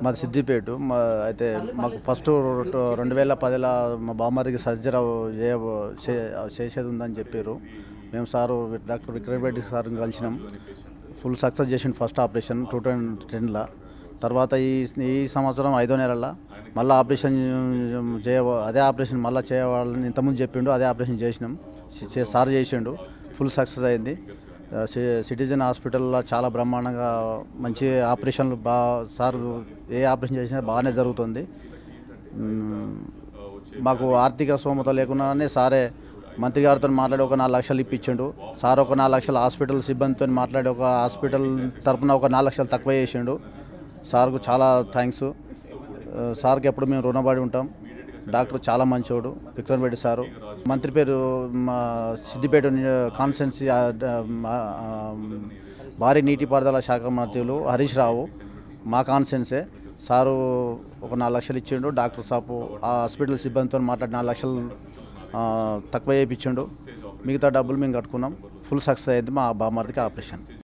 మాది సిద్దిపేట మా అయితే మాకు ఫస్ట్ రెండు వేల పదిలో మా బామ్మడికి సర్జరీ చేయ చే- చేసేది ఉందని చెప్పారు మేము సారు డాక్టర్ విక్రమ్ రెడ్డి సార్ని కలిసినాం ఫుల్ సక్సెస్ చేసిండు ఫస్ట్ ఆపరేషన్ టూ థౌజండ్ టెన్లో తర్వాత ఈ ఈ సంవత్సరం ఐదో నెలల మళ్ళీ ఆపరేషన్ చేయ అదే ఆపరేషన్ మళ్ళీ చేయవాలని ఇంతకుముందు చెప్పిండు అదే ఆపరేషన్ చేసినాం చే- సార్ చేసిండు ఫుల్ సక్సెస్ అయింది ఆ, సి- సిటిజన్ హాస్పిటల్లో చాలా బ్రహ్మాండంగా మంచి ఆపరేషన్లు బా సార్ ఏ ఆపరేషన్ చేసినా బాగానే జరుగుతుంది మ్మ్. మాకు ఆర్థిక స్తోమత లేకుండానే సారే మంత్రి గారితో మాట్లాడి ఒక నాలుగు లక్షలు ఇప్పించిండు సార్ ఒక నాలుగు లక్షలు హాస్పిటల్ సిబ్బందితో మాట్లాడి ఒక హాస్పిటల్ తరపున ఒక నాలుగు లక్షలు తక్కువ చేసిండు సార్కు చాలా థ్యాంక్స్ ఆ, సార్కి ఎప్పుడు మేము రుణపడి ఉంటాం డాక్టర్ చాలా మంచోడు విక్రమ్ రెడ్డి సారు మంత్రి పేరు మా సిద్దిపేట కాన్స్టెన్సీ భారీ నీటిపారుదల శాఖ మంత్రులు హరీష్ రావు మా కాన్స్టెన్సే సారు ఒక నాలుగు లక్షలు ఇచ్చిండు డాక్టర్ సాపు ఆ హాస్పిటల్ సిబ్బందితో మాట్లాడి నాలుగు లక్షలు ఆ, తక్కువ చేయించిండు మిగతా డబ్బులు మేము కట్టుకున్నాం ఫుల్ సక్సెస్ అయింది మా బామ్మర్దికి ఆపరేషన్